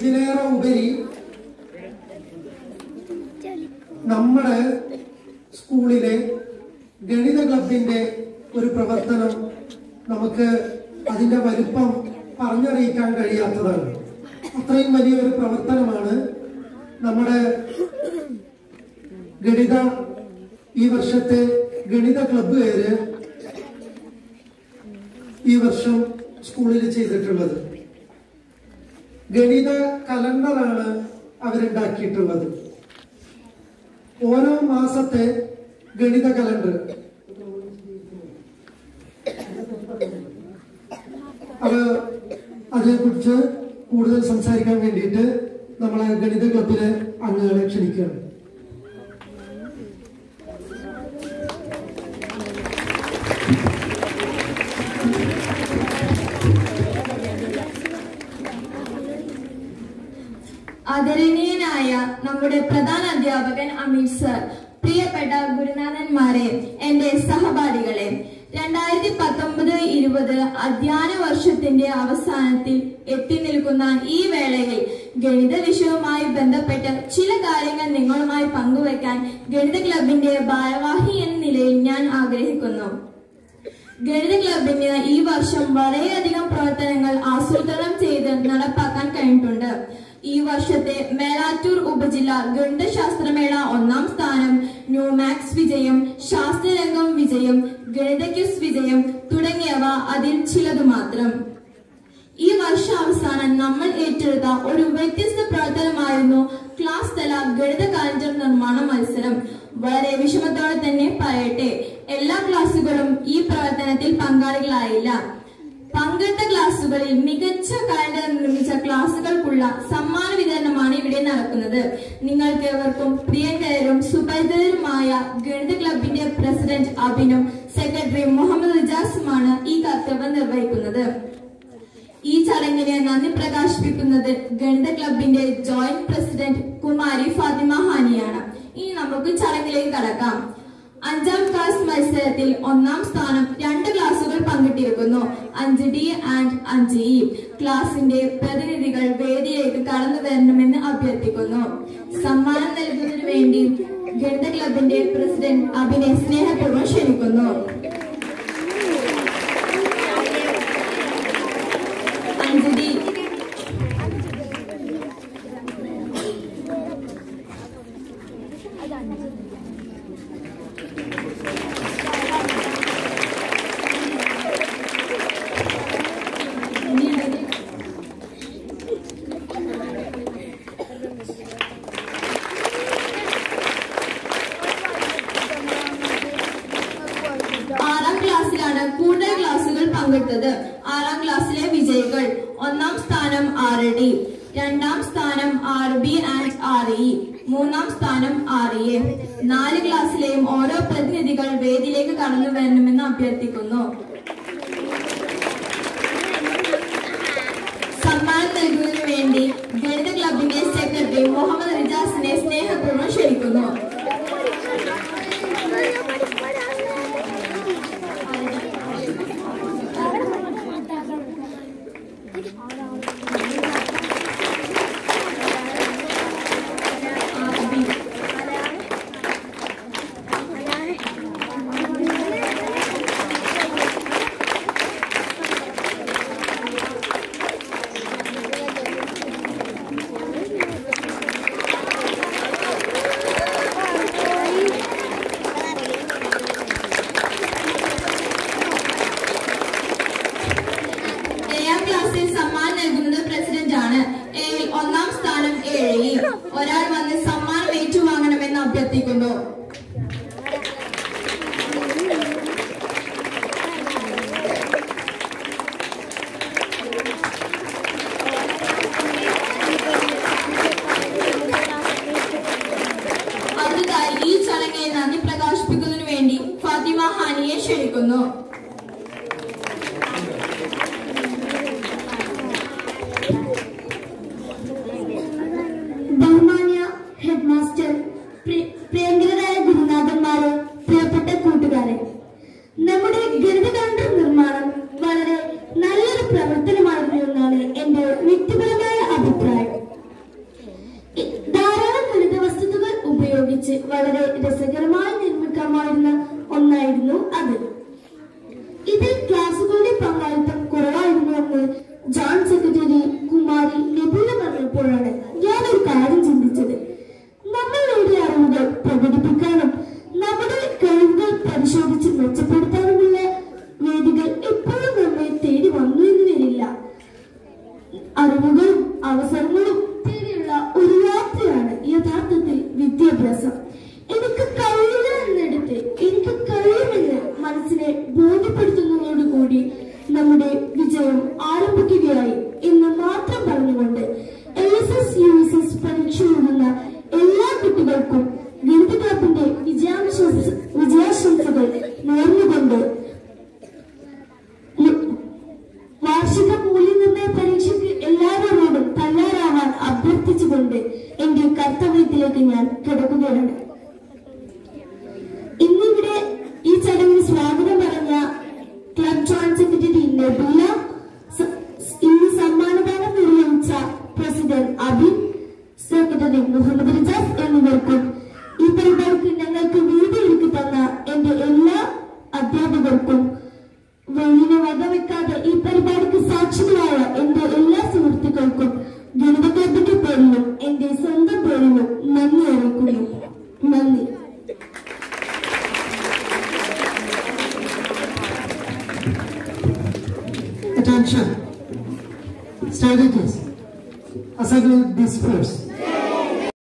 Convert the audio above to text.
ഇതിലേറെ ഉപരി നമ്മുടെ സ്കൂളിലെ ഗണിത ക്ലബിന്റെ ഒരു പ്രവർത്തനം നമുക്ക് അതിന്റെ വലുപ്പം പറഞ്ഞറിയിക്കാൻ കഴിയാത്തതാണ് അത്രയും വലിയൊരു പ്രവർത്തനമാണ് നമ്മുടെ ഗണിത ഈ വർഷത്തെ ഗണിത ക്ലബ്ബുകാര് ഈ വർഷം സ്കൂളിൽ ചെയ്തിട്ടുള്ളത് ഗണിത കലണ്ടറാണ് അവരുണ്ടാക്കിയിട്ടുള്ളത് ഓരോ മാസത്തെ ഗണിത കലണ്ടർ അത് അതിനെക്കുറിച്ച് കൂടുതൽ സംസാരിക്കാൻ വേണ്ടിയിട്ട് നമ്മളെ ഗണിത ക്ലബിലെ അംഗങ്ങളെ ക്ഷണിക്കുകയാണ് ആദരണീയനായ നമ്മുടെ പ്രധാന അധ്യാപകൻ അമീർ സർ പ്രിയപ്പെട്ട ഗുരുനാഥന്മാരെ എന്റെ സഹപാഠികളെ രണ്ടായിരത്തി പത്തൊമ്പത് ഇരുപത് അധ്യയന വർഷത്തിന്റെ അവസാനത്തിൽ എത്തി നിൽക്കുന്ന ഈ വേളയിൽ ഗണിത വിഷയവുമായി ബന്ധപ്പെട്ട് ചില കാര്യങ്ങൾ നിങ്ങളുമായി പങ്കുവയ്ക്കാൻ ഗണിത ക്ലബിന്റെ ഭാരവാഹി എന്ന നിലയിൽ ഞാൻ ആഗ്രഹിക്കുന്നു ഗണിത ക്ലബിന് ഈ വർഷം വളരെയധികം പ്രവർത്തനങ്ങൾ ആസൂത്രണം ചെയ്ത് നടപ്പാക്കാൻ കഴിഞ്ഞിട്ടുണ്ട് ഈ വർഷത്തെ മേലാറ്റൂർ ഉപജില്ല ഗണിതശാസ്ത്രമേള ഒന്നാം സ്ഥാനം ന്യൂമാക്സ് വിജയം ശാസ്ത്രരംഗം വിജയം ഗണിത ക്വിസ് വിജയം തുടങ്ങിയവ അതിൽ ചിലത് മാത്രം ഈ വർഷാവസാനം നമ്മൾ ഏറ്റെടുത്ത ഒരു വ്യത്യസ്ത പ്രവർത്തനമായിരുന്നു ക്ലാസ് തല ഗണിത കാലണ്ടർ നിർമ്മാണ മത്സരം വളരെ വിഷമത്തോടെ തന്നെ പറയട്ടെ എല്ലാ ക്ലാസുകളും ഈ പ്രവർത്തനത്തിൽ പങ്കാളികളായില്ല പങ്കെടുത്ത ക്ലാസുകളിൽ മികച്ച കാലണ്ടർ നിർമ്മിച്ച ക്ലാസുകൾക്കുള്ള സമ്മാന വിതരണമാണ് ഇവിടെ നടക്കുന്നത് നിങ്ങൾക്ക് ഏവർക്കും പ്രിയങ്കരരും സുപരിചിതരുമായ ഗണിത ക്ലബിന്റെ പ്രസിഡന്റ് അഭിനും സെക്രട്ടറി മുഹമ്മദ് റിജാസുമാണ് ഈ കർത്തവ്യം നിർവഹിക്കുന്നത് ഈ ചടങ്ങിന് നന്ദി പ്രകാശിപ്പിക്കുന്നത് ഗണിത ക്ലബിന്റെ ജോയിന്റ് പ്രസിഡന്റ് കുമാരി ഫാത്തിമ ഹാനിയാണ് ഇനി നമുക്ക് ചടങ്ങിലേക്ക് കടക്കാം അഞ്ചാം ക്ലാസ് മത്സരത്തിൽ ഒന്നാം സ്ഥാനം രണ്ട് ക്ലാസുകൾ പങ്കിട്ടിരിക്കുന്നു അഞ്ച് ഡി ആൻഡ് അഞ്ച് ഇ ക്ലാസിന്റെ പ്രതിനിധികൾ വേദിയിലേക്ക് കടന്നു വരണമെന്ന് അഭ്യർത്ഥിക്കുന്നു സമ്മാനം നൽകുന്നതിനു വേണ്ടി ഗണിത ക്ലബിന്റെ പ്രസിഡന്റ് അഭിനെ സ്നേഹപൂർവ്വം ക്ഷണിക്കുന്നു അഞ്ച് ഡി ആറാം ക്ലാസ്സിലാണ് കൂടുതൽ ക്ലാസുകൾ പങ്കെടുത്തത് ആറാം ക്ലാസ്സിലെ വിജയികൾ ഒന്നാം സ്ഥാനം ആർ ഡി രണ്ടാം സ്ഥാനം R B and R E മൂന്നാം സ്ഥാനം ആർ എ നാല് ക്ലാസ്സിലെയും ഓരോ പ്രതിനിധികൾ വേദിയിലേക്ക് കടന്നു വരണമെന്ന് അഭ്യർത്ഥിക്കുന്നു സമ്മാനം നൽകുന്നതിനു വേണ്ടി ഗണിത ക്ലബിന്റെ സെക്രട്ടറി മുഹമ്മദ് റിജാസിനെ സ്നേഹപൂർവ്വം ക്ഷണിക്കുന്നു ആർ ബി ഏഴാം ക്ലാസ്സിൽ സമ്മാനം നൽകുന്നത് പ്രസിഡന്റ് ആണ് എയിൽ ഒന്നാം സ്ഥാനം ഏഴ് ഒരാൾ വന്ന് സമ്മാനം ഏറ്റുവാങ്ങണമെന്ന് അഭ്യർത്ഥിക്കുന്നു അടുത്തതായി ഈ ചടങ്ങിൽ നന്ദി പ്രകാശിപ്പിക്കുന്നതിനു വേണ്ടി ഫാത്തിമ ഹാനിയെ ക്ഷണിക്കുന്നു ബഹുമാന്യ ഹെഡ് മാസ്റ്റർ പ്രി- പ്രിയങ്കരരായ ഗുരുനാഥന്മാരെ പ്രിയപ്പെട്ട കൂട്ടുകാരെ നമ്മുടെ ഗണിത കലണ്ടർ നിർമ്മാണം വളരെ നല്ലൊരു പ്രവർത്തനമായിരുന്നു എന്നാണ് എന്റെ വ്യക്തിപരമായ അഭിപ്രായം അറിയിച്ചുകൊണ്ട് എന്റെ കർത്തവ്യത്തിലേക്ക് ഞാൻ കിടക്കുകയാണ് ഇന്നിവിടെ ഈ ചടങ്ങിന് സ്വാഗതം പറഞ്ഞ ക്ലബ് ജോയിന്റ് സെക്രട്ടറി നബീല സ- ഇന്ന് സമ്മാനദാനം നിർവഹിച്ച പ്രസിഡന്റ് അബിൻ സെക്രട്ടറി മുഹമ്മദ് റിജാസ് എന്നിവർക്കും ഈ പരിപാടിക്ക് ഞങ്ങൾക്ക് വീട് ഒരുക്കി തന്ന എന്റെ എല്ലാ അധ്യാപകർക്കും വെള്ളിനെ വകവെക്കാതെ ഈ പരിപാടിക്ക് സാക്ഷികളായ എന്റെ എല്ലാ സുഹൃത്തുക്കൾക്കും ഗണിത ക്ലബിന്റെ പേരിലും എന്റെ സ്വന്തം പേരിലും നന്ദി അറിയിക്കുന്നു നന്ദി Attention. Study please. As I will disperse.